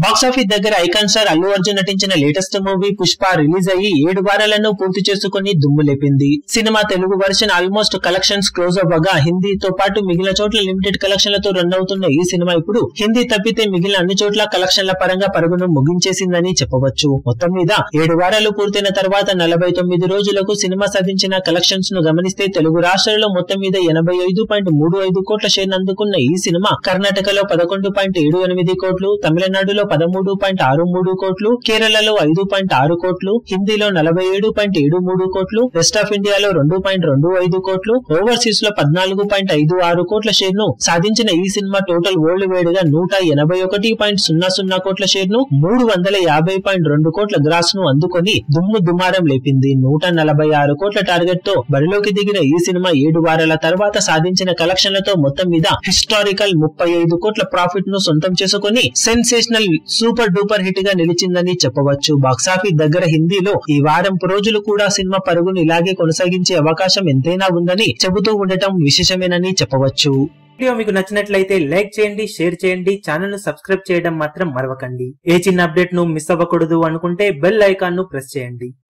box office దగ్గర icon star Allu Arjun నటించిన latest movie Pushpa release అయ్యి ఏడు వారాలను పూర్తి చేసుకుని దుమ్ము లేపింది cinema Telugu version almost collections close అవ్వగా హిందీతో పాటు మిగిలిన చోట్ల లిమిటెడ్ కలెక్షన్లతో రన్ అవుతున్న ఈ సినిమా ఇప్పుడు హిందీ తప్పితే మిగిలిన అన్ని చోట్ల కలెక్షన్ల పరంగా పరుగును ముగించేసిందని చెప్పవచ్చు మొత్తం మీద ఏడు వారాలు పూర్తయిన తర్వాత నలభై తొమ్మిది రోజులకు సినిమా సాధించిన కలెక్షన్స్ ను గమనిస్తే తెలుగు రాష్ట్రాల్లో మొత్తం మీద ఎనభై ఐదు పాయింట్ మూడు ఐదు కోట్ల షేర్ అందుకున్న ఈ సినిమా కర్ణాటకలో పదకొండు పాయింట్ ఏడు ఎనిమిది కోట్లు తమిళనాడులో పదమూడు పాయింట్ ఆరు మూడు కోట్లు కేరళలో ఐదు పాయింట్ ఆరు కోట్లు హిందీలో నలభై ఏడు పాయింట్ ఏడు మూడు కోట్లు వెస్ట్ ఆఫ్ ఇండియాలో రెండు పాయింట్ రెండు ఐదు కోట్లు ఓవర్సీస్ లో పద్నాలుగు పాయింట్ ఐదు ఆరు కోట్ల షేర్ ను సాధించిన ఈ సినిమా టోటల్ వరల్డ్ వైడ్ గా నూట ఎనభై ఒకటి పాయింట్ సున్నా సున్నా కోట్ల షేర్ ను మూడు వందల యాభై పాయింట్ రెండు కోట్ల గ్రాస్ ను అందుకొని దుమ్ము దుమారం లేపింది నూట నలభై ఆరు కోట్ల టార్గెట్ తో బరిలోకి దిగిన ఈ సినిమా ఏడు వారాల తర్వాత సాధించిన కలెక్షన్లతో మొత్తం మీద హిస్టారికల్ ముప్పై ఐదు కోట్ల ప్రాఫిట్ ను సొంతం చేసుకుని సెన్సేషనల్ సూపర్ డూపర్ హిట్ గా నిలిచిందని చెప్పవచ్చు బాక్సాఫీస్ దగ్గర హిందీలో ఈ వారం రోజులు కూడా సినిమా పరుగును ఇలాగే కొనసాగించే అవకాశం ఎంతైనా ఉందని చెబుతూ ఉండటం విశేషమేనని చెప్పవచ్చు వీడియో మీకు నచ్చినట్లయితే లైక్ చేయండి షేర్ చేయండి ఛానల్ ను సబ్స్క్రైబ్ చేయడం మాత్రం మరవకండి ఏ చిన్న అప్డేట్ ను మిస్ అవ్వకూడదు అనుకుంటే బెల్ ఐకాన్ ను ప్రెస్ చేయండి